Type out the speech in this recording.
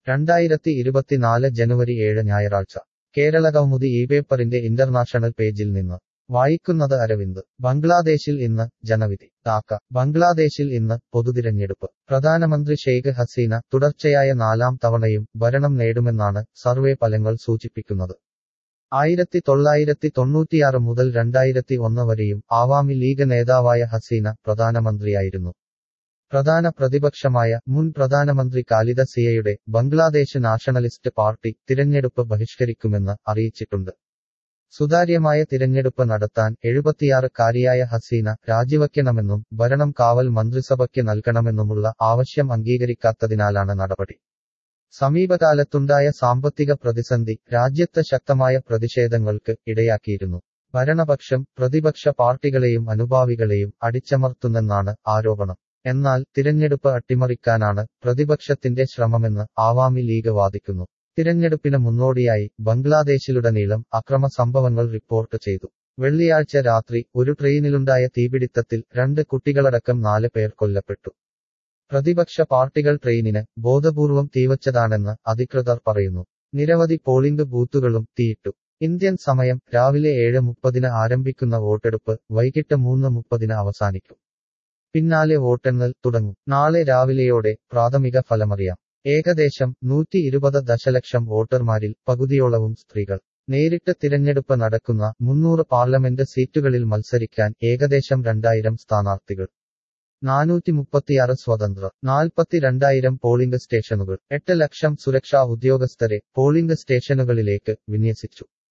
രണ്ടായിരത്തി ഇരുപത്തിനാല് ജനുവരി ഏഴ് ഞായറാഴ്ച കേരളകൗമുദി ഈ പേപ്പറിന്റെ ഇന്റർനാഷണൽ പേജിൽ നിന്ന് വായിക്കുന്നത് അരവിന്ദ് ബംഗ്ലാദേശിൽ ഇന്ന് ജനവിധി ധാക്ക ബംഗ്ലാദേശിൽ ഇന്ന് പൊതുതിരഞ്ഞെടുപ്പ് പ്രധാനമന്ത്രി ഷെയ്ഖ് ഹസീന തുടർച്ചയായ നാലാം തവണയും ഭരണം നേടുമെന്നാണ് സർവേ ഫലങ്ങൾ സൂചിപ്പിക്കുന്നത് ആയിരത്തി തൊള്ളായിരത്തി തൊണ്ണൂറ്റിയാറ് മുതൽ രണ്ടായിരത്തി ഒന്ന് വരെയും ആവാമി ലീഗ് നേതാവായ ഹസീന പ്രധാനമന്ത്രിയായിരുന്നു പ്രധാന പ്രതിപക്ഷമായ മുൻ പ്രധാനമന്ത്രി ഖാലിദ സിയയുടെ ബംഗ്ലാദേശ് നാഷണലിസ്റ്റ് പാർട്ടി തിരഞ്ഞെടുപ്പ് ബഹിഷ്കരിക്കുമെന്ന് അറിയിച്ചിട്ടുണ്ട് സുതാര്യമായ തിരഞ്ഞെടുപ്പ് നടത്താൻ എഴുപത്തിയാറുകാരിയായ ഹസീന രാജിവയ്ക്കണമെന്നും ഭരണം കാവൽ മന്ത്രിസഭയ്ക്ക് നൽകണമെന്നുമുള്ള ആവശ്യം അംഗീകരിക്കാത്തതിനാലാണ് നടപടി സമീപകാലത്തുണ്ടായ സാമ്പത്തിക പ്രതിസന്ധി രാജ്യത്ത് ശക്തമായ പ്രതിഷേധങ്ങൾക്ക് ഇടയാക്കിയിരുന്നു ഭരണപക്ഷം പ്രതിപക്ഷ പാർട്ടികളെയും അനുഭാവികളെയും അടിച്ചമർത്തുന്നെന്നാണ് ആരോപണം എന്നാൽ തിരഞ്ഞെടുപ്പ് അട്ടിമറിക്കാനാണ് പ്രതിപക്ഷത്തിന്റെ ശ്രമമെന്ന് ആവാമി ലീഗ് വാദിക്കുന്നു തിരഞ്ഞെടുപ്പിന് മുന്നോടിയായി ബംഗ്ലാദേശിലുടനീളം അക്രമ സംഭവങ്ങൾ റിപ്പോർട്ട് ചെയ്തു വെള്ളിയാഴ്ച രാത്രി ഒരു ട്രെയിനിലുണ്ടായ തീപിടിത്തത്തിൽ രണ്ട് കുട്ടികളടക്കം നാല് പേർ കൊല്ലപ്പെട്ടു പ്രതിപക്ഷ പാർട്ടികൾ ട്രെയിനിന് ബോധപൂർവം തീവച്ചതാണെന്ന് അധികൃതർ പറയുന്നു നിരവധി പോളിംഗ് ബൂത്തുകളും തീയിട്ടു ഇന്ത്യൻ സമയം രാവിലെ ഏഴ് മുപ്പതിന് ആരംഭിക്കുന്ന വോട്ടെടുപ്പ് വൈകിട്ട് മൂന്ന് മുപ്പതിന് അവസാനിക്കും പിന്നാലെ വോട്ടെണ്ണൽ തുടങ്ങും നാളെ രാവിലെയോടെ പ്രാഥമിക ഫലമറിയാം ഏകദേശം നൂറ്റി ഇരുപത് ദശലക്ഷം വോട്ടർമാരിൽ പകുതിയോളവും സ്ത്രീകൾ നേരിട്ട് തിരഞ്ഞെടുപ്പ് നടക്കുന്ന മുന്നൂറ് പാർലമെന്റ് സീറ്റുകളിൽ മത്സരിക്കാൻ ഏകദേശം രണ്ടായിരം സ്ഥാനാർത്ഥികൾ നാനൂറ്റി മുപ്പത്തിയാറ് സ്വതന്ത്രർ നാൽപ്പത്തിരണ്ടായിരം പോളിംഗ് സ്റ്റേഷനുകൾ എട്ട് ലക്ഷം സുരക്ഷാ ഉദ്യോഗസ്ഥരെ പോളിംഗ് സ്റ്റേഷനുകളിലേക്ക് വിന്യസിച്ചു